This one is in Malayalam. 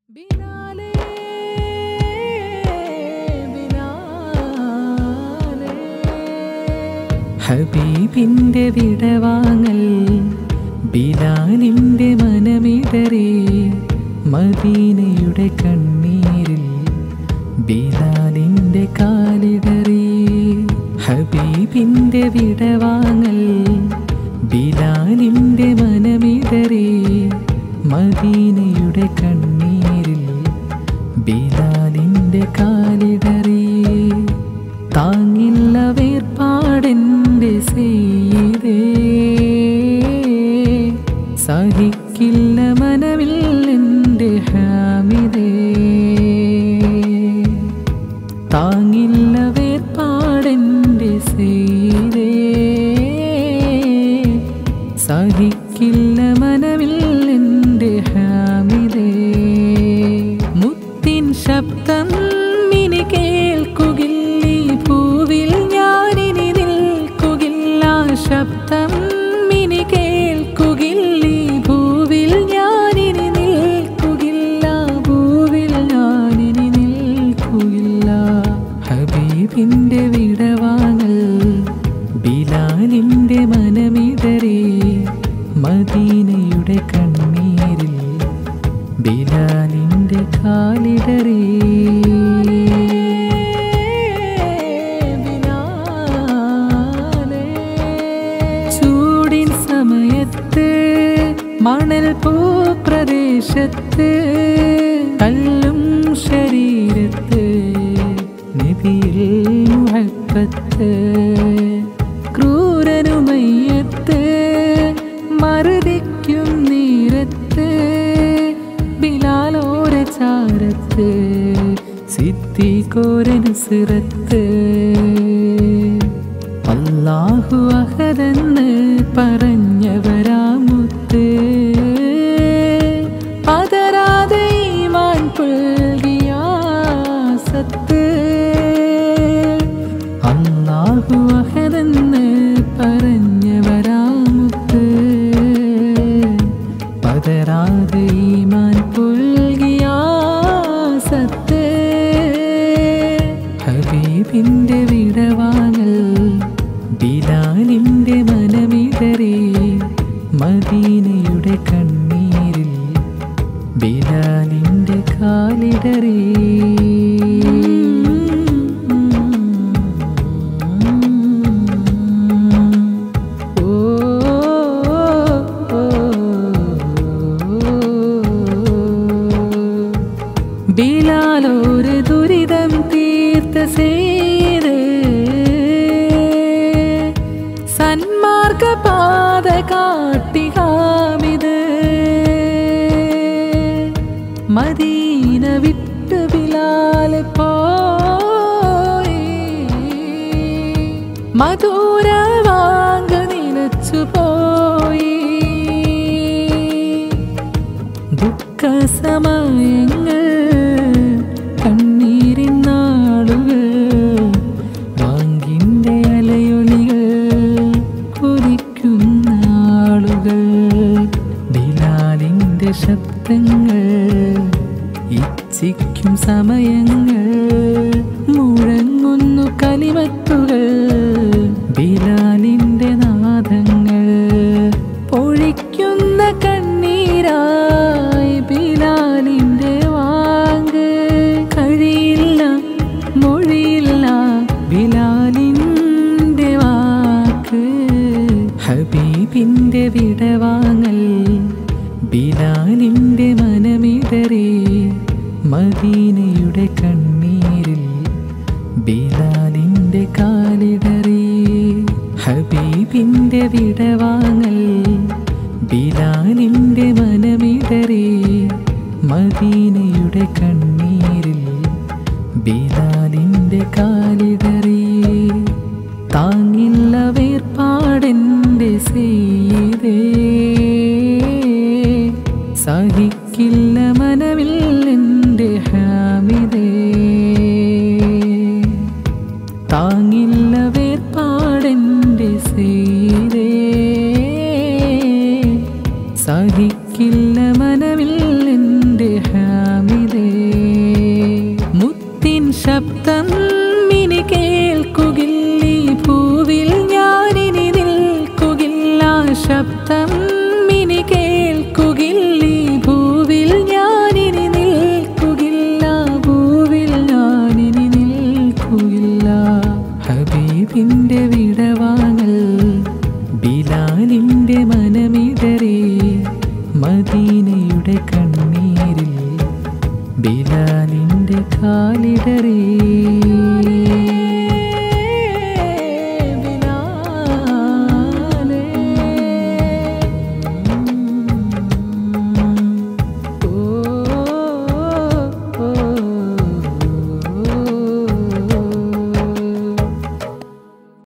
ബിലാലേ ബിലാലേ ഹബീബിന്റെ വിടവാങ്ങൽ ബിലാലിന്റെ മനമിടറി മദീനയുടെ കണ്ണീരിൽ ബിലാലിന്റെ കാലിടറി ഹബീബിന്റെ വിടവാങ്ങൽ ബിലാലിന്റെ മനമിടറി മദീനയുടെ കണ്ണീരിൽ ബിലാലിന്റെ കാലിടറി താങ്ങില്ല വേർപാടെന്റെ ചെയ്തേ സഹിക്കില്ല മനവിൽ എൻ്റെ ഹാമിതേ താങ്ങില്ല വേർപാടെന്റെ ചെയ്തേ സഹിക്കില്ല മനവിൽ എൻ്റെ ഹാമിതേ മുത്തിൻ ശബ്ദം ഇനി കേൾക്കുകില്ലീ ഭൂവിൽ ഞാനിനി നിൽക്കുകില്ല ശബ്ദം ഇനി കേൾക്കുകില്ലീ ഭൂവിൽ ഞാനിനി നിൽക്കുകില്ല ഭൂവിൽ ഞാനിനി നിൽക്കുകില്ല ഹബീബിന്റെ വിടവാങ്ങൽ ബിലാലിന്റെ മനമിടറി മദീനയുടെ കണ്ണീരിൽ ബിലാലിന്റെ കാലിടറി ബിലാലേ. ചൂടിൻ സമയത്ത് മണൽ ഭൂപ്രദേശത്ത് കല്ലും ശരീരത്ത് നബിയിൽ മുഹബത്ത് ക്രൂരനുമയ്യത്ത് മറുതിക്കും നീരത്ത് ബിലാലോര ചാരത്ത് സിദ്ധിക്കോരന് സിറത്ത് അല്ലാഹു അഹദെന്ന് പറഞ്ഞവരാമുത്ത് പതരാതെ ഈമാൻ പുൽകിയ സത്ത് അല്ലാഹു അഹദെന്ന് പറഞ്ഞവരാമുത്ത് പതരാതെ ഈമാൻ പുൽകിയ സത്ത് ഹബീബിന്റെ വിടവാങ്ങൽ ബിലാലിന്റെ മനമിടറി മദീനയുടെ കണ്ണീരിൽ ബിലാലിന്റെ കാലിടറി ഓ, ഓ, ബിലാലോര് ദുരിതം തീർത്ത സേത് സന്മാർഗ പാത കാട്ടി ഹാമിത് മദീന വിട്ട് ബിലാൽ പോയി മധുര വാങ്ങ നിലച്ചു പോയി ദുഃഖ സമയങ്ങൾ കണ്ണീരിൻ നാളുകൾ വാങ്ങിൻ്റെ അലയൊളികൾ കൊതിക്കുന്ന ആളുകൾ ബിലാലിൻ്റെ ശബ്ദങ്ങൾ ഇച്ഛിക്കും സമയങ്ങൾ മുഴങ്ങുന്നു കലിമത്തുകൾ ബിലാലിൻ്റെ നാദങ്ങൾ പൊഴിക്കുന്ന കണ്ണീരായി ബിലാലിൻ്റെ വാങ്ക് കഴിയില്ല മൊഴിയില്ല ബിലാലിൻ്റെ വാക്ക് ഹബീബിൻ്റെ വിടവാങ്ങൽ ബിലാലിൻ്റെ മനമിടറി മദീനയുടെ കണ്ണീരിൽ ബിലാലിന്റെ കാലിടറി ഹബീബിന്റെ വിടവാങ്ങൽ ബിലാലിന്റെ മനമിടറി മദീനയുടെ കണ്ണീരിൽ ബിലാലിന്റെ കാലിടറി താങ്ങില്ല വേർപാടെന്റെ ചെയ്തേ സഹിക്കില്ല മനവിൽ എൻ്റെ ഹാമിതേ താങ്ങില്ല വേർപാടെന്റെ ചെയ്തേ സഹിക്കില്ല മനവിൽ എൻ്റെ ഹാമിദ ബിലാലിൻ്റെ കാലിടറി